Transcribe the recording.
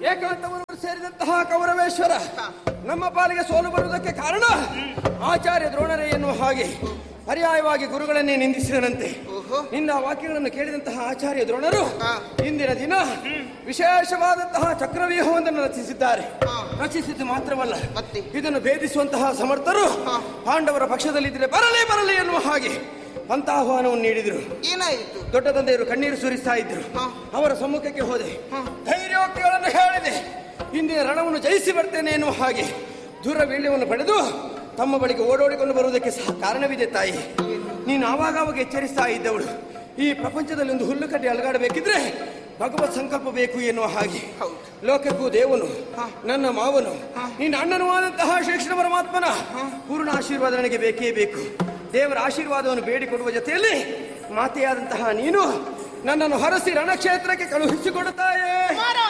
ಏಕಾಂತವನ್ನು ಸೇರಿದಂತಹ ಕೌರವೇಶ್ವರ ನಮ್ಮ ಪಾಲಿಗೆ ಸೋಲು ಬರುವುದಕ್ಕೆ ಕಾರಣ ಆಚಾರ್ಯ ದ್ರೋಣರೇ ಎನ್ನುವ ಹಾಗೆ ಪರ್ಯಾಯವಾಗಿ ಗುರುಗಳನ್ನೇ ನಿಂದಿಸಿದನಂತೆ ಓಹೋ. ನಿನ್ನ ವಾಕ್ಯಗಳನ್ನು ಕೇಳಿದಂತಹ ಆಚಾರ್ಯ ದ್ರೋಣರು ಹಾ. ಇಂದಿನ ದಿನ ವಿಶೇಷವಾದಂತಹ ಚಕ್ರವ್ಯೂಹವೊಂದನ್ನು ರಚಿಸಿದ್ದಾರೆ ಹಾ. ರಚಿಸಿದ್ದು ಮಾತ್ರವಲ್ಲ ಮತ್ತೆ? ಇದನ್ನು ಭೇದಿಸುವಂತಹ ಸಮರ್ಥರು ಹಾ. ಪಾಂಡವರ ಪಕ್ಷದಲ್ಲಿದ್ದರೆ ಬರಲಿ ಬರಲಿ ಎನ್ನುವ ಹಾಗೆ ಪಂಥಾಹ್ವಾನವನ್ನು ನೀಡಿದರು ಏನಾಯಿತು ದೊಡ್ಡ ತಂದೆಯರು ಕಣ್ಣೀರು ಸುರಿಸ್ತಾ ಇದ್ರು ಹಾ. ಅವರ ಸಮ್ಮುಖಕ್ಕೆ ಹೋದೆ ಹಾ. ಧೈರ್ಯೋಕ್ತಿಗಳನ್ನು ಹೇಳಿದೆ ಇಂದಿನ ರಣವನ್ನು ಜಯಿಸಿ ಬರ್ತೇನೆ ಎನ್ನುವ ಹಾಗೆ ದೂರ ವೀಳ್ಯವನ್ನು ಪಡೆದು ತಮ್ಮ ಬಳಿಗೆ ಓಡೋಡಿಕೊಂಡು ಬರುವುದಕ್ಕೆ ಸಹ ಕಾರಣವಿದೆ ತಾಯಿ ನೀನು ಆವಾಗವಾಗ ಎಚ್ಚರಿಸ್ತಾ ಇದ್ದವಳು ಈ ಪ್ರಪಂಚದಲ್ಲಿ ಒಂದು ಹುಲ್ಲು ಕಡ್ಡಿ ಅಲಗಾಡಬೇಕಿದ್ರೆ ಭಗವತ್ ಸಂಕಲ್ಪ ಬೇಕು ಎನ್ನುವ ಹಾಗೆ ಹೌದು. ಲೋಕಕ್ಕೂ ದೇವನು ಹಾ. ನನ್ನ ಮಾವನು ಹಾ. ನಿನ್ನ ಅಣ್ಣನೂ ಆದಂತಹ ಶ್ರೀಕೃಷ್ಣ ಪರಮಾತ್ಮನ ಪೂರ್ಣ ಆಶೀರ್ವಾದ ನನಗೆ ಬೇಕೇ ಬೇಕು ದೇವರ ಆಶೀರ್ವಾದವನ್ನು ಬೇಡಿಕೊಡುವ ಜೊತೆಯಲ್ಲಿ ಮಾತೆಯಾದಂತಹ ನೀನು ನನ್ನನ್ನು ಹರಸಿ ರಣಕ್ಷೇತ್ರಕ್ಕೆ ಕಳುಹಿಸಿಕೊಡುತ್ತಾಯೇ ಮಹಾರಾಜ